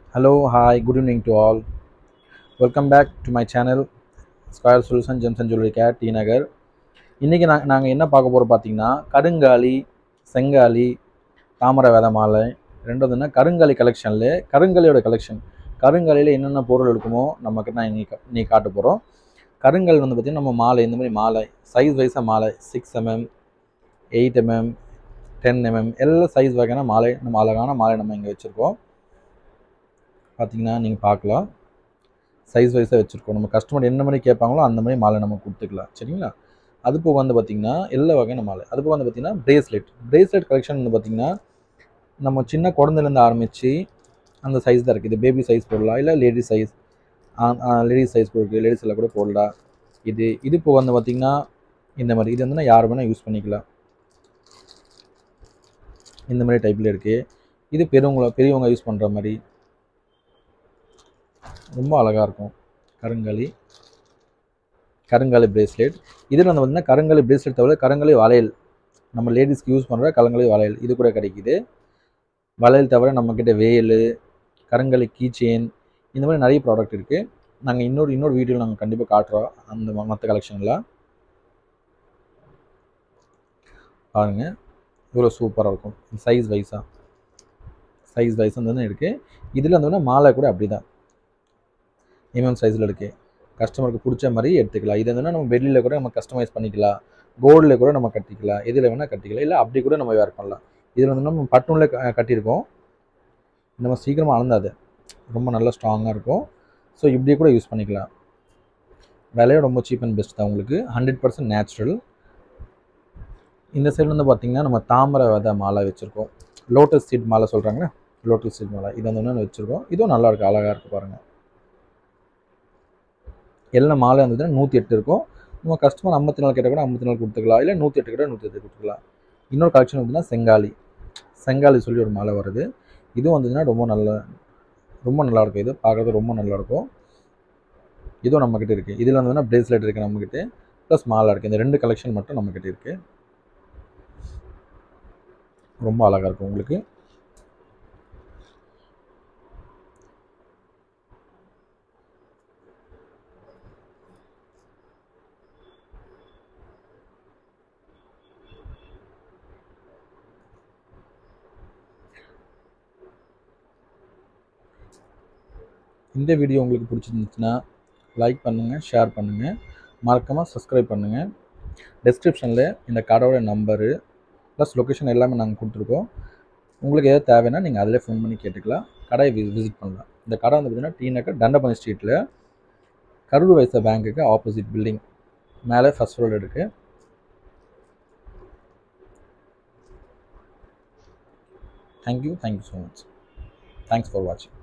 Hello, hi, good evening to all. Welcome back to my channel square solution gems and jewellery கேட் டி நகர் இன்றைக்கி நாங்கள் நாங்கள் என்ன பார்க்க போகிறோம் பார்த்தீங்கன்னா கருங்காலி செங்காலி தாமரை வித மாலை ரெண்டாவதுன்னா கருங்காலி கலெக்ஷனில் கருங்காலியோட கலெக்ஷன் கருங்காலியில் என்னென்ன பொருள் இருக்குமோ நமக்கு நான் இன்னைக்கு இன்னைக்கு காட்ட போகிறோம் கருங்காலி வந்து பார்த்திங்கன்னா நம்ம மாலை இந்த மாதிரி மாலை சைஸ் வைஸாக மாலை six MM eight MM ten MM எல்லா சைஸ் வகையான மாலை நம்ம அழகான மாலை நம்ம இங்கே வச்சுருக்கோம் பார்த்தீங்கன்னா நீங்கள் பார்க்கலாம் சைஸ் வைஸாக வச்சுருக்கோம் நம்ம கஸ்டமர் என்ன மாதிரி கேட்பாங்களோ அந்த மாதிரி மாலை நம்ம கொடுத்துக்கலாம் சரிங்களா அது போக வந்து பார்த்திங்கன்னா எல்லா வகையான மாலை அது போக வந்து பார்த்திங்கன்னா பிரேஸ்லெட் பிரேஸ்லெட் கலெக்ஷன் வந்து பார்த்திங்கன்னா நம்ம சின்ன குழந்தைலேருந்து ஆரம்பித்து அந்த சைஸ் தான் இருக்குது இது பேபி சைஸ் போடலாம் இல்லை லேடிஸ் சைஸ் லேடிஸ் சைஸ் இருக்குது லேடிஸ் எல்லாம் கூட போடலாம் இது இது போக வந்து பார்த்திங்கன்னா இந்த மாதிரி இது வந்து யார் வேணால் யூஸ் பண்ணிக்கலாம் இந்த மாதிரி டைப்பில் இருக்குது இது பெரியவங்கள பெரியவங்க யூஸ் பண்ணுற மாதிரி ரொம்ப அழகாக இருக்கும் கருங்காலி கருங்காலி பிரேஸ்லெட் இதில் வந்து பார்த்திங்கன்னா கருங்காலி பிரேஸ்லெட் தவிர கருங்காலி வளையல் நம்ம லேடிஸ்க்கு யூஸ் பண்ணுற கருங்காலி வளையல் இது கூட கிடைக்குது வளையல் தவிர நம்மக்கிட்ட வேல் கருங்காலி கீ செயின் இந்த மாதிரி நிறைய ப்ராடக்ட் இருக்குது நாங்கள் இன்னொரு இன்னொரு வீடியோவில் நாங்கள் கண்டிப்பாக காட்டுறோம் அந்த மற்ற கலெக்ஷனில் பாருங்கள் இவ்வளோ சூப்பராக இருக்கும் சைஸ் வைஸாக சைஸ் வைஸ் வந்து இருக்குது இதில் வந்து மாலை கூட அப்படி தான் எம்எம் சைஸில் இருக்குது கஸ்டமருக்கு பிடிச்ச மாதிரி எடுத்துக்கலாம் இது வந்து நம்ம வெளியில் கூட நம்ம கஸ்டமைஸ் பண்ணிக்கலாம் கோல்டில் கூட நம்ம கட்டிக்கலாம் எதில் வேணால் கட்டிக்கலாம் இல்லை அப்படி கூட நம்ம வேர் பண்ணலாம் இதில் வந்து நம்ம பட்டூனில் கட்டியிருக்கோம் நம்ம சீக்கிரமாக அளந்தாது ரொம்ப நல்லா ஸ்ட்ராங்காக இருக்கும் ஸோ இப்படி கூட யூஸ் பண்ணிக்கலாம் விலையும் ரொம்ப சீப் அண்ட் பெஸ்ட் தான் உங்களுக்கு ஹண்ட்ரட் பர்சன்ட் நேச்சுரல் இந்த சைடு வந்து பார்த்திங்கன்னா நம்ம தாமரை விதை மாலை வச்சுருக்கோம் லோட்டஸ் சீட் மாலை சொல்கிறாங்களே லோட்டஸ் சீட் மாலை இது வந்து வச்சுருக்கோம் இதுவும் நல்லாயிருக்கு அழகாக இருக்குது பாருங்கள் எல்லா மாலை இருந்ததுன்னா நூற்றி எட்டு இருக்கும் நம்ம கஸ்டமர் ஐம்பத்தி நாலு கேட்டால் கூட ஐம்பத்தி நாலு கொடுத்துக்கலாம் இல்லை நூற்றி எட்டு கிட்ட நூற்றி எட்டு கொடுத்துக்கலாம் இன்னொரு கலெக்ஷன் வந்துன்னா செங்காலி செங்காலி சொல்லி ஒரு மாலை வருது இதுவும் வந்ததுன்னா ரொம்ப நல்ல ரொம்ப நல்லாயிருக்கும் இது பார்க்குறது ரொம்ப நல்லாயிருக்கும் இதுவும் நம்மக்கிட்ட இருக்குது இதில் வந்ததுன்னா ப்ரேஸ்லெட் இருக்குது நம்மக்கிட்ட ப்ளஸ் மாலை இருக்குது இந்த ரெண்டு கலெக்ஷன் மட்டும் நம்மக்கிட்ட இருக்குது ரொம்ப அழகாக இருக்கும் உங்களுக்கு இந்த வீடியோ உங்களுக்கு பிடிச்சிருந்துச்சுன்னா லைக் பண்ணுங்கள் ஷேர் பண்ணுங்கள் மறக்காமல் சப்ஸ்கிரைப் பண்ணுங்கள் டெஸ்கிரிப்ஷனில் இந்த கடையோட நம்பரு ப்ளஸ் லொக்கேஷன் எல்லாமே நாங்கள் கொடுத்துருக்கோம் உங்களுக்கு எதாவது தேவைன்னா நீங்கள் அதிலே ஃபோன் பண்ணி கேட்டுக்கலாம் கடையை வி விசிட் பண்ணலாம் இந்த கடை வந்து பார்த்திங்கன்னா டி நகர் தண்டபணி ஸ்ட்ரீட்டில் கரூர் வைசா பேங்க்குக்கு ஆப்போசிட் பில்டிங் மேலே ஃபஸ்ட் ஃப்ளோர் இருக்குது thank you thank you so much thanks for வாட்சிங்